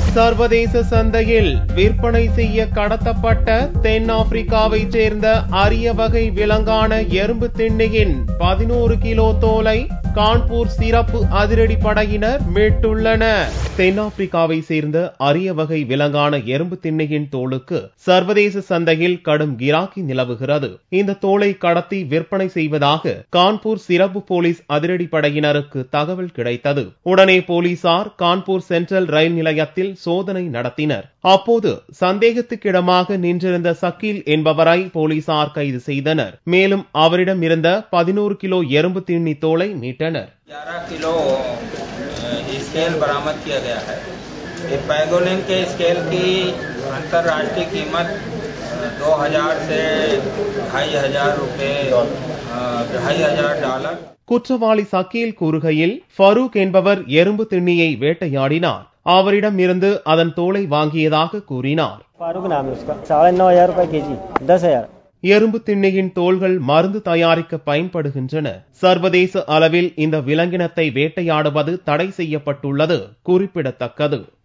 சர்வதேச சந்தையில் விற்பனை செய்ய கடத்தப்பட்ட தென்னாப்பிரிக்காவைச் சேர்ந்த அரிய வகை விலங்கான எறும்பு திண்ணியின் பதினோரு கிலோ தோலை கான்பூர் சிறப்பு அதிரடி படையினர் மீட்டுள்ளனர் தென்னாப்பிரிக்காவை சேர்ந்த அரிய வகை விலங்கான எறும்பு திண்ணியின் தோலுக்கு சர்வதேச சந்தையில் கடும் கிராக்கி நிலவுகிறது இந்த தோலை கடத்தி விற்பனை செய்வதாக கான்பூர் சிறப்பு போலீஸ் அதிரடி படையினருக்கு தகவல் கிடைத்தது உடனே போலீசார் கான்பூர் சென்ட்ரல் ரயில் நிலையத்தில் சோதனை நடத்தினர் அப்போது சந்தேகத்துக்கிடமாக நின்றிருந்த சக்கீல் என்பவரை போலீசார் கைது செய்தனர் மேலும் அவரிடம் இருந்த பதினோரு கிலோ எறும்பு திண்ணி தோலை மீட்டனர் ग्यारह किलो अ, स्केल बरामद किया गया है ये पैगोलिन के स्केल की अंतर्राष्ट्रीय कीमत दो हजार से ढाई हजार रुपये अ, ढाई हजार डॉलर குற்றவாளி சக்கீல் கூறுகையில் ஃபரூக் என்பவர் எறும்பு திண்ணியை வேட்டையாடினார் அவரிடம் இருந்து அதன் தோலை வாங்கியதாக கூறினார் फारूक नाम है उसका साढ़े नौ हजार रुपए के जी दस हजार எறும்பு திண்ணியின் தோள்கள் மருந்து தயாரிக்க பயன்படுகின்றன சர்வதேச அளவில் இந்த விலங்கினத்தை வேட்டையாடுவது தடை செய்யப்பட்டுள்ளது குறிப்பிடத்தக்கது